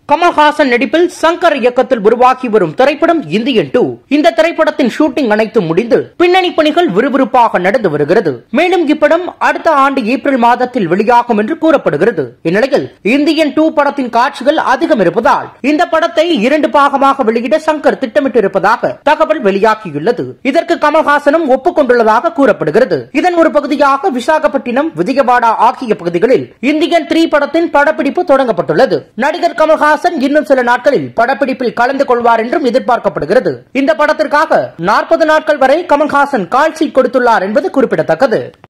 கமல்ஹாசன் நடிப்பில் சங்கர் இயக்கத்தில் உருவாகி வரும் திரைப்படம் இந்தியன் டூ இந்த திரைப்படத்தின் ஷூட்டிங் அனைத்தும் முடிந்து பின்னணி பணிகள் விறுவிறுப்பாக நடந்து வருகிறது மேலும் இப்படம் அடுத்த ஆண்டு ஏப்ரல் மாதத்தில் வெளியாகும் என்று கூறப்படுகிறது இந்நிலையில் இந்தியன் டூ படத்தின் காட்சிகள் அதிகம் இருப்பதால் இந்த படத்தை இரண்டு பாகமாக வெளியிட சங்கர் திட்டமிட்டிருப்பதாக தகவல் வெளியாகியுள்ளது இதற்கு கமல்ஹாசனும் ஒப்புக்கொண்டுள்ளதாக கூறப்படுகிறது இதன் ஒரு பகுதியாக விசாகப்பட்டினம் விஜயவாடா ஆகிய பகுதிகளில் இந்தியன் த்ரீ படத்தின் படப்பிடிப்பு தொடங்கப்பட்டுள்ளது நடிகர் கமல்ஹாசன் இன்னும் சில நாட்களில் படப்பிடிப்பில் கலந்து கொள்வார் என்றும் எதிர்பார்க்கப்படுகிறது இந்த படத்திற்காக நாற்பது நாட்கள் வரை கமல்ஹாசன் கால் ஷீட் கொடுத்துள்ளார் என்பது குறிப்பிடத்தக்கது